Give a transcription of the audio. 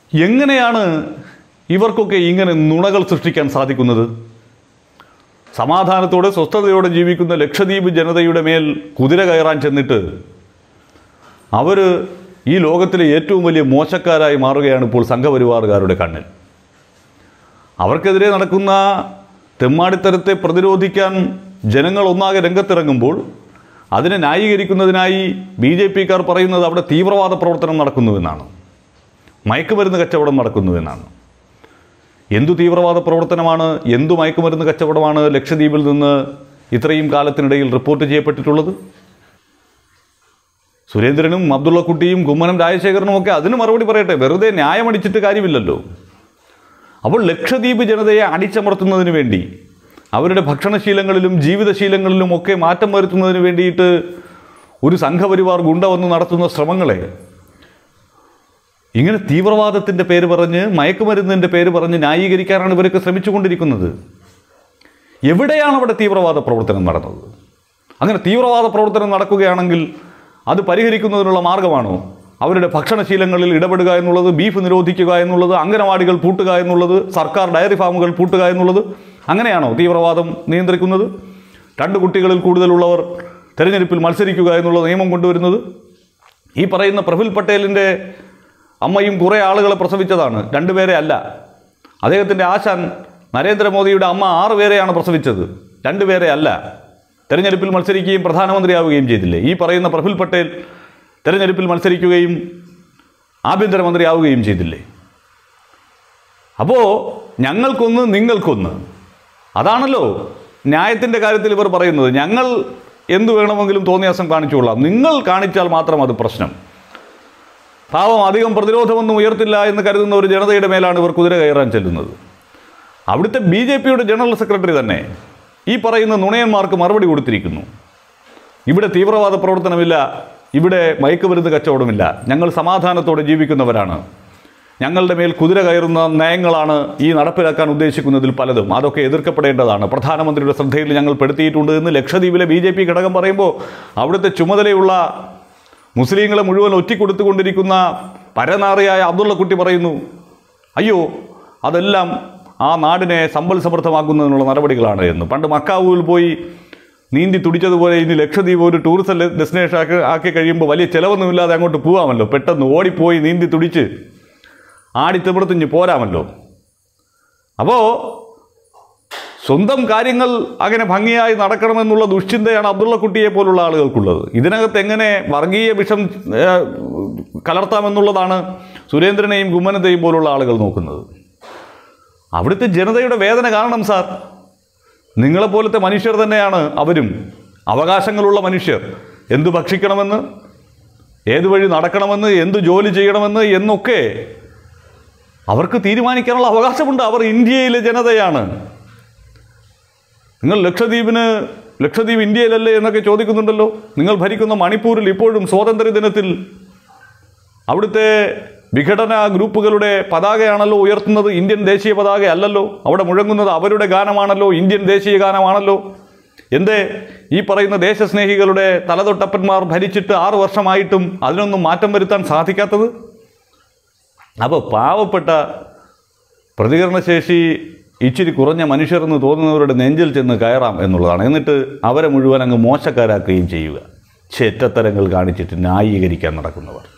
എങ്ങനെയാണ് ഇവർക്കൊക്കെ ഇങ്ങനെ നുണകൾ സൃഷ്ടിക്കാൻ സാധിക്കുന്നത് സമാധാനത്തോടെ സ്വസ്ഥതയോടെ ജീവിക്കുന്ന ലക്ഷദ്വീപ് ജനതയുടെ മേൽ കുതിര കയറാൻ ചെന്നിട്ട് അവർ ഈ ലോകത്തിലെ ഏറ്റവും വലിയ മോശക്കാരായി മാറുകയാണ് ഇപ്പോൾ സംഘപരിവാറുകാരുടെ കണ്ണിൽ അവർക്കെതിരെ നടക്കുന്ന തെമ്മാടിത്തരത്തെ പ്രതിരോധിക്കാൻ ജനങ്ങൾ ഒന്നാകെ രംഗത്തിറങ്ങുമ്പോൾ അതിനെ ന്യായീകരിക്കുന്നതിനായി ബി ജെ പിക്കാർ പറയുന്നത് അവിടെ തീവ്രവാദ പ്രവർത്തനം നടക്കുന്നുവെന്നാണ് മയക്കുമരുന്ന് കച്ചവടം നടക്കുന്നുവെന്നാണ് എന്തു തീവ്രവാദ പ്രവർത്തനമാണ് എന്തു മയക്കുമരുന്ന് കച്ചവടമാണ് ലക്ഷദ്വീപിൽ നിന്ന് ഇത്രയും കാലത്തിനിടയിൽ റിപ്പോർട്ട് ചെയ്യപ്പെട്ടിട്ടുള്ളത് സുരേന്ദ്രനും അബ്ദുള്ളക്കുട്ടിയും കുമ്മനം രാജശേഖരനും ഒക്കെ അതിന് മറുപടി പറയട്ടെ വെറുതെ ന്യായമടിച്ചിട്ട് കാര്യമില്ലല്ലോ അപ്പോൾ ലക്ഷദ്വീപ് ജനതയെ അടിച്ചമർത്തുന്നതിന് വേണ്ടി അവരുടെ ഭക്ഷണശീലങ്ങളിലും ജീവിതശീലങ്ങളിലും ഒക്കെ മാറ്റം വരുത്തുന്നതിന് വേണ്ടിയിട്ട് ഒരു സംഘപരിവാർ ഗുണ്ട വന്ന് നടത്തുന്ന ശ്രമങ്ങളെ ഇങ്ങനെ തീവ്രവാദത്തിൻ്റെ പേര് പറഞ്ഞ് മയക്കുമരുന്നിൻ്റെ പേര് പറഞ്ഞ് ന്യായീകരിക്കാനാണ് ഇവരൊക്കെ ശ്രമിച്ചുകൊണ്ടിരിക്കുന്നത് എവിടെയാണ് അവിടെ തീവ്രവാദ പ്രവർത്തനം നടന്നത് അങ്ങനെ തീവ്രവാദ പ്രവർത്തനം നടക്കുകയാണെങ്കിൽ അത് പരിഹരിക്കുന്നതിനുള്ള മാർഗമാണോ അവരുടെ ഭക്ഷണശീലങ്ങളിൽ ഇടപെടുക എന്നുള്ളത് ബീഫ് നിരോധിക്കുക എന്നുള്ളത് അംഗനവാടികൾ പൂട്ടുക എന്നുള്ളത് സർക്കാർ ഡയറി ഫാമുകൾ പൂട്ടുക എന്നുള്ളത് അങ്ങനെയാണോ തീവ്രവാദം നിയന്ത്രിക്കുന്നത് രണ്ട് കുട്ടികളിൽ കൂടുതലുള്ളവർ തെരഞ്ഞെടുപ്പിൽ മത്സരിക്കുക എന്നുള്ള നിയമം കൊണ്ടുവരുന്നത് ഈ പറയുന്ന പ്രഫുൽ പട്ടേലിൻ്റെ അമ്മയും കുറേ ആളുകളെ പ്രസവിച്ചതാണ് രണ്ടുപേരെ അല്ല അദ്ദേഹത്തിൻ്റെ ആശാൻ നരേന്ദ്രമോദിയുടെ അമ്മ ആറ് പേരെയാണ് പ്രസവിച്ചത് രണ്ടുപേരെ അല്ല തെരഞ്ഞെടുപ്പിൽ മത്സരിക്കുകയും പ്രധാനമന്ത്രിയാവുകയും ചെയ്തില്ലേ ഈ പറയുന്ന പ്രഫുൽ പട്ടേൽ തെരഞ്ഞെടുപ്പിൽ മത്സരിക്കുകയും ആഭ്യന്തരമന്ത്രിയാവുകയും ചെയ്തില്ലേ അപ്പോൾ ഞങ്ങൾക്കൊന്ന് നിങ്ങൾക്കൊന്ന് അതാണല്ലോ ന്യായത്തിൻ്റെ കാര്യത്തിൽ ഇവർ പറയുന്നത് ഞങ്ങൾ എന്തു വേണമെങ്കിലും തോന്നിയാസം കാണിച്ചുകൊള്ളാം നിങ്ങൾ കാണിച്ചാൽ മാത്രം അത് പ്രശ്നം പാവം അധികം പ്രതിരോധമൊന്നും ഉയർത്തില്ല എന്ന് കരുതുന്ന ഒരു ജനതയുടെ മേലാണ് ഇവർ കുതിര കയറാൻ ചെല്ലുന്നത് അവിടുത്തെ ബി ജെ പിയുടെ ജനറൽ സെക്രട്ടറി തന്നെ ഈ പറയുന്ന നുണയന്മാർക്ക് മറുപടി കൊടുത്തിരിക്കുന്നു ഇവിടെ തീവ്രവാദ പ്രവർത്തനമില്ല ഇവിടെ മയക്കുമരുന്ന് കച്ചവടമില്ല ഞങ്ങൾ സമാധാനത്തോടെ ജീവിക്കുന്നവരാണ് ഞങ്ങളുടെ മേൽ കുതിര കയറുന്ന നയങ്ങളാണ് ഈ നടപ്പിലാക്കാൻ ഉദ്ദേശിക്കുന്നതിൽ പലതും അതൊക്കെ എതിർക്കപ്പെടേണ്ടതാണ് പ്രധാനമന്ത്രിയുടെ ശ്രദ്ധയിൽ ഞങ്ങൾ പെടുത്തിയിട്ടുണ്ട് എന്ന് ലക്ഷദ്വീപിലെ ബി ജെ പി ഘടകം പറയുമ്പോൾ അവിടുത്തെ ചുമതലയുള്ള മുസ്ലിങ്ങളെ മുഴുവൻ ഒറ്റിക്കൊടുത്തുകൊണ്ടിരിക്കുന്ന പരനാറിയായ അബ്ദുള്ളക്കുട്ടി പറയുന്നു അയ്യോ അതെല്ലാം ആ നാടിനെ സമ്പൽ സമൃദ്ധമാക്കുന്നതിനുള്ള നടപടികളാണ് എന്ന് പണ്ട് മക്കാവൂരിൽ പോയി നീന്തി തുടിച്ചതുപോലെ ഇനി ലക്ഷദ്വീപ് ഒരു ടൂറിസം ഡെസ്റ്റിനേഷൻ ആക്കി ആക്കി കഴിയുമ്പോൾ വലിയ ചിലവൊന്നുമില്ലാതെ അങ്ങോട്ട് പോകാമല്ലോ പെട്ടെന്ന് ഓടിപ്പോയി നീന്തി തുടിച്ച് ആടിത്തിമിർത്തിഞ്ഞ് പോരാമല്ലോ അപ്പോൾ സ്വന്തം കാര്യങ്ങൾ അങ്ങനെ ഭംഗിയായി നടക്കണമെന്നുള്ള ദുശ്ചിന്തയാണ് അബ്ദുള്ളക്കുട്ടിയെ പോലുള്ള ആളുകൾക്കുള്ളത് ഇതിനകത്ത് എങ്ങനെ വർഗീയ വിഷം ഏ, കലർത്താമെന്നുള്ളതാണ് സുരേന്ദ്രനെയും കുമ്മനത്തെയും പോലുള്ള ആളുകൾ നോക്കുന്നത് അവിടുത്തെ ജനതയുടെ വേദന കാണണം സാർ നിങ്ങളെപ്പോലത്തെ മനുഷ്യർ തന്നെയാണ് അവരും അവകാശങ്ങളുള്ള മനുഷ്യർ എന്തു ഭക്ഷിക്കണമെന്ന് ഏതു വഴി നടക്കണമെന്ന് എന്തു ജോലി ചെയ്യണമെന്ന് എന്നൊക്കെ അവർക്ക് തീരുമാനിക്കാനുള്ള അവകാശമുണ്ട് അവർ ഇന്ത്യയിലെ ജനതയാണ് നിങ്ങൾ ലക്ഷദ്വീപിന് ലക്ഷദ്വീപ് ഇന്ത്യയിലല്ലേ എന്നൊക്കെ ചോദിക്കുന്നുണ്ടല്ലോ നിങ്ങൾ ഭരിക്കുന്ന മണിപ്പൂരിൽ ഇപ്പോഴും സ്വാതന്ത്ര്യ ദിനത്തിൽ അവിടുത്തെ വിഘടന ഗ്രൂപ്പുകളുടെ പതാകയാണല്ലോ ഉയർത്തുന്നത് ഇന്ത്യൻ ദേശീയ പതാക അല്ലല്ലോ അവിടെ മുഴങ്ങുന്നത് അവരുടെ ഗാനമാണല്ലോ ഇന്ത്യൻ ദേശീയ ഗാനമാണല്ലോ എന്തേ ഈ പറയുന്ന ദേശസ്നേഹികളുടെ തലതൊട്ടപ്പന്മാർ ഭരിച്ചിട്ട് ആറ് വർഷമായിട്ടും അതിനൊന്നും മാറ്റം വരുത്താൻ സാധിക്കാത്തത് അപ്പോൾ പാവപ്പെട്ട പ്രതികരണശേഷി ഇച്ചിരി കുറഞ്ഞ മനുഷ്യരെന്ന് തോന്നുന്നവരുടെ നെഞ്ചിൽ ചെന്ന് കയറാം എന്നുള്ളതാണ് എന്നിട്ട് അവരെ മുഴുവൻ അങ്ങ് മോശക്കാരാക്കുകയും ചെയ്യുക ചെറ്റത്തരങ്ങൾ കാണിച്ചിട്ട് ന്യായീകരിക്കാൻ നടക്കുന്നവർ